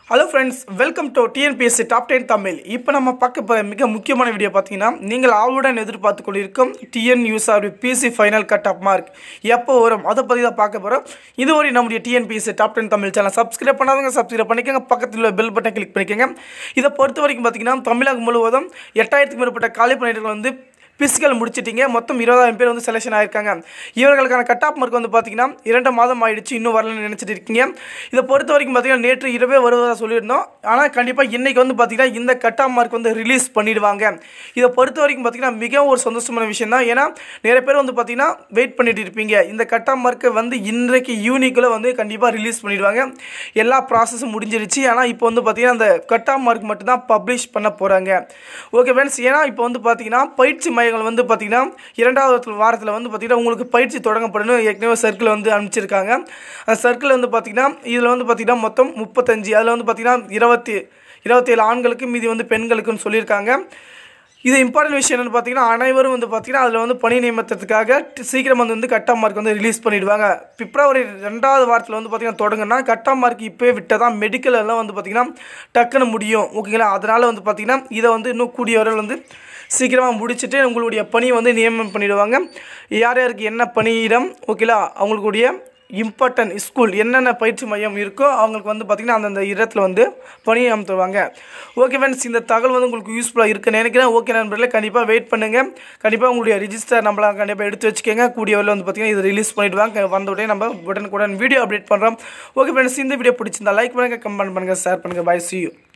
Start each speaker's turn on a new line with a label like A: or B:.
A: hello friends welcome to TNPSC top ten Tamil இப்போ நம்ம பார்க்க போகிற மிக முக்கியமான வீடியோ பார்த்தீங்கன்னா நீங்கள் ஆவலுடன் எதிர்பார்த்து கொண்டிருக்கும் TN USR PC final cut off mark எப்போ வரும் அதை பற்றி தான் பார்க்க போகிறோம் இதுவரை நம்முடைய TNPSC top ten Tamil channel subscribe பண்ணாதவங்க சப்ஸ்கிரைப் பண்ணிக்கோங்க பக்கத்தில் உள்ள பெல் பட்டன் கிளிக் பண்ணிக்கோங்க இதை பொறுத்த வரைக்கும் பார்த்தீங்கன்னா தமிழகம் முழுவதும் எட்டாயிரத்துக்கு மேற்பட்ட காலி பணியிடங்கள் வந்து பிசிக்கல் முடிச்சிட்டிங்க மொத்தம் இருபதாயிரம் பேர் வந்து செலெக்ஷன் ஆயிருக்காங்க இவர்களுக்கான கட் ஆஃப் மார்க் வந்து பார்த்தீங்கன்னா இரண்டு மாதம் ஆயிடுச்சு இன்னும் வரலன்னு நினச்சிட்டு இருக்கீங்க இதை பொறுத்த வரைக்கும் பார்த்தீங்கன்னா நேற்று இரவே வருவதாக சொல்லியிருந்தோம் ஆனால் கண்டிப்பாக இன்றைக்கி வந்து பார்த்தீங்கன்னா இந்த கட் ஆஃப் மார்க் வந்து ரிலீஸ் பண்ணிடுவாங்க இதை பொறுத்த வரைக்கும் பார்த்தீங்கன்னா மிகவும் ஒரு சந்தோஷமான விஷயம் தான் ஏன்னா நிறைய பேர் வந்து பார்த்தீங்கன்னா வெயிட் பண்ணிட்டு இருப்பீங்க இந்த கட் ஆஃப் மார்க்கை வந்து இன்றைக்கு ஈவினிங்குள்ளே வந்து கண்டிப்பாக ரிலீஸ் பண்ணிடுவாங்க எல்லா ப்ராசஸும் முடிஞ்சிருச்சு ஆனால் இப்போ வந்து பார்த்தீங்கன்னா அந்த கட் ஆஃப் மார்க் மட்டும் தான் பப்ளிஷ் பண்ண போகிறாங்க ஓகே ஃப்ரெண்ட்ஸ் ஏன்னா இப்போ வந்து பார்த்தீங்கன்னா பயிற்சி மையங்கள் வந்து பார்த்தீங்கன்னா இரண்டாவது வாரத்தில் வந்து பார்த்தீங்கன்னா உங்களுக்கு பயிற்சி தொடங்கப்படணும் ஏற்கனவே சர்க்கிள் வந்து அனுப்பிச்சிருக்காங்க அந்த சர்க்கிள் வந்து பார்த்தீங்கன்னா இதில் வந்து பார்த்தீங்கன்னா மொத்தம் முப்பத்தஞ்சு அதில் வந்து பார்த்தீங்கன்னா இருபத்தி இருபத்தேழு ஆண்களுக்கு மீதி வந்து பெண்களுக்குன்னு சொல்லியிருக்காங்க இது இம்பார்ட்டன்ட் விஷயம் என்னென்னு பார்த்தீங்கன்னா அனைவரும் வந்து பார்த்தீங்கன்னா அதில் வந்து பணி நியமனத்துக்காக டி- சீக்கிரம் வந்து வந்து கட்டா மார்க் வந்து ரிலீஸ் பண்ணிடுவாங்க பிப்ரவரி ரெண்டாவது வாரத்தில் வந்து பார்த்தீங்கன்னா தொடங்குனா கட்டா மார்க் இப்போயே விட்டால் தான் மெடிக்கல் எல்லாம் வந்து பார்த்தீங்கன்னா டக்குன்னு முடியும் ஓகேங்களா அதனால் வந்து பார்த்தீங்கன்னா இதை வந்து இன்னும் கூடிய வரையில் வந்து சீக்கிரமாக முடிச்சுட்டு உங்களுடைய பணியை வந்து நியமனம் பண்ணிடுவாங்க யார் யாருக்கு என்ன பணியிடம் ஓகேங்களா அவங்களுடைய இம்பார்ட்டன்ட் ஸ்கூல் என்னென்ன பயிற்சி மையம் இருக்கோ அவங்களுக்கு வந்து பார்த்திங்கன்னா அந்தந்த இடத்துல வந்து பணியை அமர்த்துவாங்க ஓகே ஃப்ரெண்ட்ஸ் இந்த தகவல் வந்து உங்களுக்கு யூஸ்ஃபுல்லாக இருக்குன்னு நினைக்கிறேன் ஓகே நண்பர்களே கண்டிப்பாக வெயிட் பண்ணுங்கள் கண்டிப்பாக உங்களுடைய ரிஜிஸ்டர் நம்மளாம் கண்டிப்பாக எடுத்து வச்சுக்கோங்க கூடிய வரல வந்து பார்த்திங்கன்னா இது ரிலீஸ் பண்ணிவிடுவாங்க வந்த உடனே நம்ம உடனுக்குடன் வீடியோ அப்டேட் பண்ணுறோம் ஓகே ஃப்ரெண்ட்ஸ் இந்த வீடியோ பிடிச்சிருந்தா லைக் பண்ணுங்கள் கமெண்ட் பண்ணுங்கள் ஷேர் பண்ணுங்கள் பை see you